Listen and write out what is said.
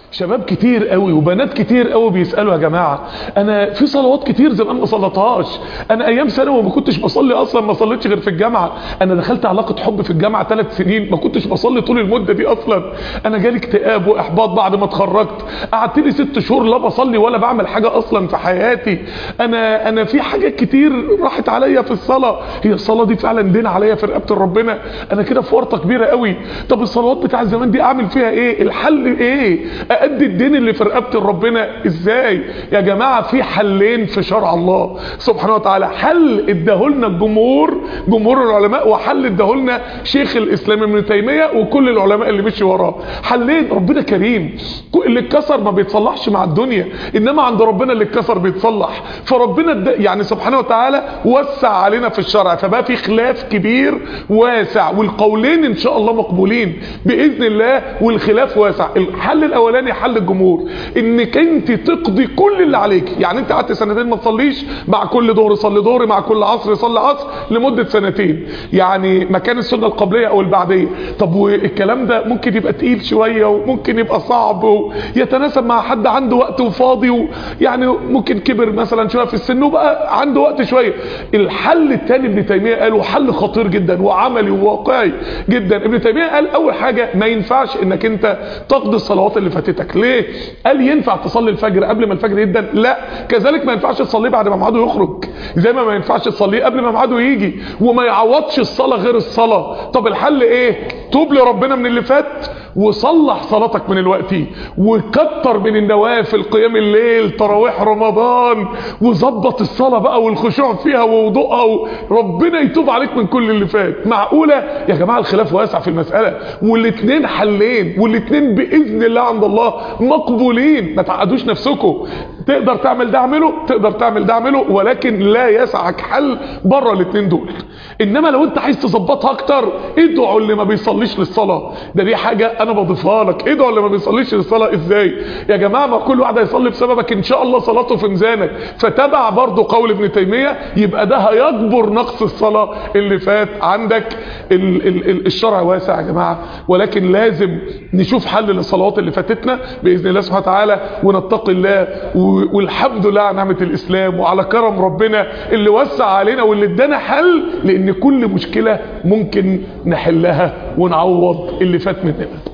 شباب كتير قوي وبنات كتير قوي بيسالوا يا جماعه انا في صلوات كتير زمان ما صليتهاش انا ايام ثانوي ما كنتش بصلي اصلا ما صليتش غير في الجامعه انا دخلت علاقه حب في الجامعه ثلاث سنين ما كنتش بصلي طول المده دي اصلا انا جالي اكتئاب واحباط بعد ما اتخرجت قعدت لي ست شهور لا بصلي ولا بعمل حاجه اصلا في حياتي انا انا في حاجات كتير راحت عليا في الصلاه هي الصلاه دي فعلا دين عليا في رقبه ربنا انا كده في ورطه كبيره قوي طب الصلوات بتاع زمان دي اعمل فيها ايه الحل ايه أأدي الدين اللي في رقبة ربنا ازاي يا جماعة في حلين في شرع الله سبحانه وتعالى حل اداهولنا الجمهور جمهور العلماء وحل اداهولنا شيخ الاسلام ابن تيمية وكل العلماء اللي مشي وراه حلين ربنا كريم اللي اتكسر ما بيتصلحش مع الدنيا انما عند ربنا اللي اتكسر بيتصلح فربنا يعني سبحانه وتعالى وسع علينا في الشرع فبقى في خلاف كبير واسع والقولين ان شاء الله مقبولين باذن الله والخلاف واسع الحل الاولاني حل الجمهور انك انت تقضي كل اللي عليك يعني انت قعدت سنتين ما تصليش مع كل ظهر صلي ظهر مع كل عصر صلي عصر لمده سنتين يعني مكان السنه القبليه او البعديه طب والكلام ده ممكن يبقى تقيل شويه وممكن يبقى صعب ويتناسب مع حد عنده وقت وفاضي ويعني ممكن كبر مثلا شويه في السن وبقى عنده وقت شويه الحل الثاني ابن تيميه قاله حل خطير جدا وعملي وواقعي جدا ابن تيميه قال اول حاجه ما ينفعش انك انت تقضي الصلوات اللي فاتتك ليه قال ينفع تصلي الفجر قبل ما الفجر يدن لا كذلك ما ينفعش تصليه بعد ما ميعاده يخرج زي ما ما ينفعش تصليه قبل ما ميعاده يجي وما يعوضش الصلاه غير الصلاه طب الحل ايه توب لربنا من اللي فات وصلح صلاتك من الوقت وكتر من النوافل قيام الليل تراويح رمضان وظبط الصلاه بقى والخشوع فيها ووضوءها ربنا يتوب عليك من كل اللي فات معقوله يا جماعه الخلاف واسع في المساله والاثنين حلين والاثنين باذن الله عند الله مقبولين ما تعقدوش نفسكم تقدر تعمل ده اعمله تقدر تعمل ده اعمله ولكن لا يسعك حل بره الاثنين دول انما لو انت عايز تظبطها اكتر ادعوا اللي ما بيصليش للصلاه ده دي حاجه انا بضيفها لك ادعوا اللي ما بيصليش للصلاه ازاي يا جماعه ما كل واحد هيصلي بسببك ان شاء الله صلاته في ميزانك فتبع برضه قول ابن تيميه يبقى ده هيجبر نقص الصلاه اللي فات عندك ال ال ال الشرع واسع يا جماعه ولكن لازم نشوف حل للصلوات اللي فاتتنا باذن الله سبحانه وتعالى ونتقي الله والحمد لله على نعمه الاسلام وعلى كرم ربنا اللي وسع علينا واللي ادانا حل لان كل مشكله ممكن نحلها ونعوض اللي فات مننا